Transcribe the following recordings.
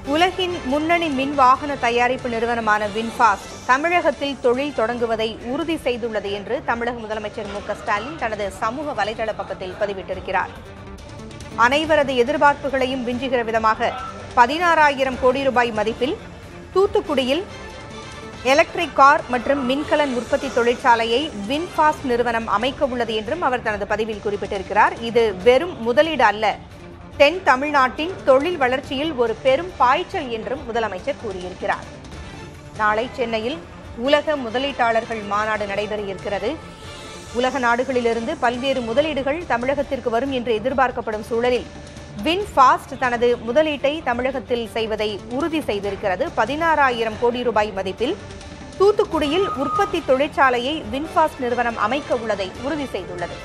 உலகின் முன்னணி மின் வாகன தயாரிப்பு நிறுவனமான வின்ஃபாஸ்ட் தமிழகத்தில் தொழில் தொடங்குவதை உறுதி செய்துள்ளது என்று தமிழக முதலமைச்சர் மு க ஸ்டாலின் தனது சமூக வலைதள பக்கத்தில் பதிவிட்டிருக்கிறார் அனைவரது எதிர்பார்ப்புகளையும் விஞ்சுகிற விதமாக பதினாறாயிரம் கோடி ரூபாய் மதிப்பில் தூத்துக்குடியில் எலக்ட்ரிக் கார் மற்றும் மின்கலன் உற்பத்தி தொழிற்சாலையை வின்ஃபாஸ்ட் நிறுவனம் அமைக்க உள்ளது என்றும் அவர் தனது பதிவில் குறிப்பிட்டிருக்கிறார் இது வெறும் முதலீடு அல்ல தென் தமிழ்நாட்டின் தொழில் வளர்ச்சியில் ஒரு பெரும் பாய்ச்சல் என்றும் முதலமைச்சர் கூறியிருக்கிறார் நாளை சென்னையில் உலக முதலீட்டாளர்கள் மாநாடு நடைபெற இருக்கிறது உலக நாடுகளிலிருந்து பல்வேறு முதலீடுகள் தமிழகத்திற்கு வரும் என்று எதிர்பார்க்கப்படும் சூழலில் வின்ஃபாஸ்ட் தனது முதலீட்டை தமிழகத்தில் செய்வதை உறுதி செய்திருக்கிறது பதினாறாயிரம் கோடி ரூபாய் மதிப்பில் தூத்துக்குடியில் உற்பத்தி தொழிற்சாலையை வின்ஃபாஸ்ட் நிறுவனம் அமைக்க உள்ளதை உறுதி செய்துள்ளது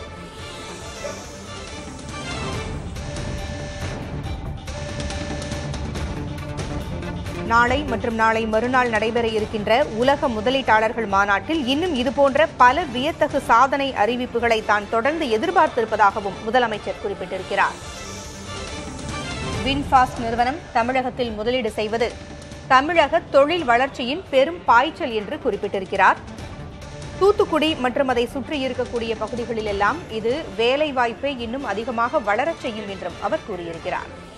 நாளை மற்றும் நாளை மறுநாள் நடைபெற இருக்கின்ற உலக முதலீட்டாளர்கள் மாநாட்டில் இன்னும் இதுபோன்ற பல வியத்தகு சாதனை அறிவிப்புகளை தான் தொடர்ந்து எதிர்பார்த்திருப்பதாகவும் முதலமைச்சர் குறிப்பிட்டிருக்கிறார் வின்ஃபாஸ்ட் நிறுவனம் தமிழகத்தில் முதலீடு செய்வது தமிழக தொழில் வளர்ச்சியின் பெரும் பாய்ச்சல் என்று குறிப்பிட்டிருக்கிறார் தூத்துக்குடி மற்றும் அதை சுற்றி இருக்கக்கூடிய பகுதிகளிலெல்லாம் இது வேலை வாய்ப்பை இன்னும் அதிகமாக வளரச் செய்யும் என்றும் அவர் கூறியிருக்கிறார்